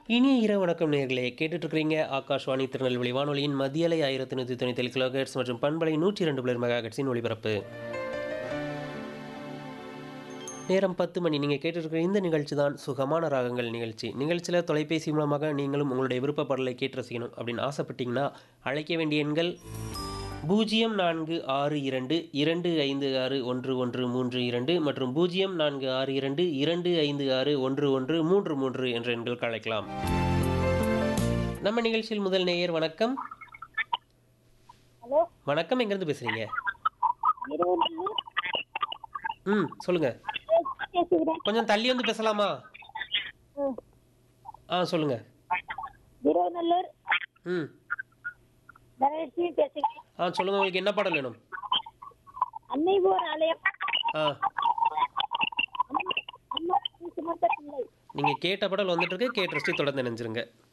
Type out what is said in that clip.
இனிய இரவு வணக்கம் நேர்களே கேட்டுட்டு இருக்கிறீங்க ஆகாஷ்வாணி திருநெல்வேலி வானொலியின் மதியலை ஆயிரத்தி நூற்றி தொண்ணூற்றி ஏழு கிலோஹெட்ஸ் மற்றும் பண்பலை நூற்றி இரண்டு பிளர் மெகாஹெட்ஸின் ஒளிபரப்பு நேரம் பத்து மணி நீங்கள் கேட்டுருக்கிற இந்த நிகழ்ச்சி தான் சுகமான ராகங்கள் நிகழ்ச்சி நிகழ்ச்சியில் தொலைபேசி மூலமாக நீங்களும் உங்களுடைய விருப்ப பாடலை கேட்டு ரசிக்கணும் அப்படின்னு ஆசைப்பட்டீங்கன்னா அழைக்க வேண்டிய எண்கள் பூஜ்ஜியம் நான்கு ஆறு இரண்டு இரண்டு ஐந்து ஆறு ஒன்று ஒன்று மூன்று இரண்டு மற்றும் பூஜ்ஜியம் நான்கு ஆறு இரண்டு இரண்டு ஐந்து ஆறு ஒன்று ஒன்று மூன்று மூன்று என்ற எண்களுக்கு அழைக்கலாம் நம்ம நிகழ்ச்சியில் முதல் நேயர் வணக்கம் ஹலோ வணக்கம் எங்கேருந்து பேசுறீங்க இருபது ம் சொல்லுங்க பேசுகிறேன் கொஞ்சம் தள்ளி வந்து பேசலாமா ம். ஆ சொல்லுங்க திருவநல்லூர் ம் தனலட்சுமி பேசுகிறேன் ஆ சொல்லுங்க உங்களுக்கு என்ன பாடல் வேணும் அன்னை போர் ஆலயம் ஆ அம்மா சுமந்த பிள்ளை நீங்கள் கேட்ட பாடல் வந்துட்டு இருக்கு கேட்டு ரசித்து தொடர்ந்து நினைஞ்சிருங்க